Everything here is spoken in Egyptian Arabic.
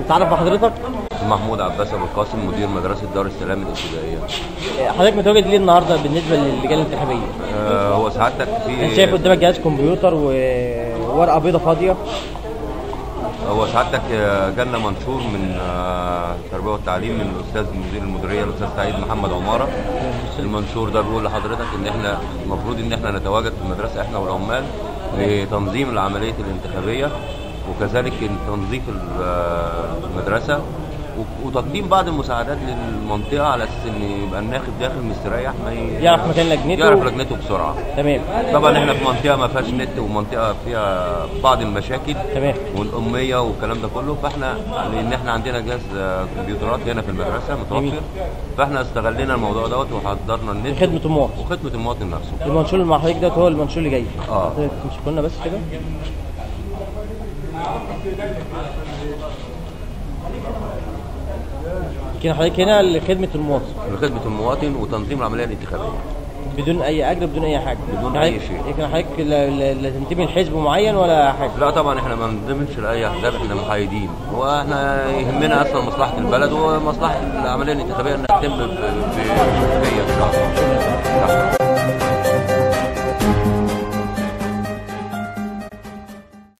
تعرف بحضرتك محمود عباس ابو القاسم مدير مدرسه دار السلام الابتدائيه حضرتك متواجد ليه النهارده بالنسبه للجان الانتخابيه آه، هو سعادتك انت في شايف قدامك جهاز كمبيوتر وورقه بيضه فاضيه هو سعادتك آه، جالنا منشور من آه، التربيه والتعليم من الاستاذ مدير المديريه الاستاذ سعيد محمد عماره المنشور ده بيقول لحضرتك ان احنا المفروض ان احنا نتواجد في المدرسه احنا والعمال لتنظيم العمليه الانتخابيه وكذلك تنظيف ال- آه، المدرسه و- وتقديم بعض المساعدات للمنطقه على اساس ان يبقى الناخب داخل مستريح ما ي- يعرف مكان لجنته. يعرف لجنته بسرعه تمام طبعا احنا في منطقه ما فيهاش نت ومنطقه فيها بعض المشاكل تمام والاميه والكلام ده كله فاحنا لان احنا عندنا جهاز آه، كمبيوترات هنا في المدرسه جميل. متوفر فاحنا استغلينا الموضوع دوت وحضرنا النت خدمه المواطن وخدمه المواطن نفسه المنشور اللي مع حضرتك ده هو المنشور اللي جاي آه. حضرتك تمسكوا لنا بس كده كده حضرتك هنا لخدمه المواطن لخدمه المواطن وتنظيم العمليه الانتخابيه بدون اي اجر بدون اي حاجه بدون يعني أي شيء. لكن حضرتك لا, لا, لا تنتمي لحزب معين ولا حاجه لا طبعا احنا ما بنضمنش لاي احزاب احنا محايدين واحنا يهمنا اصلا مصلحه البلد ومصلحه العمليه الانتخابيه انها تتم ب- ب- بشفافيه ان شاء الله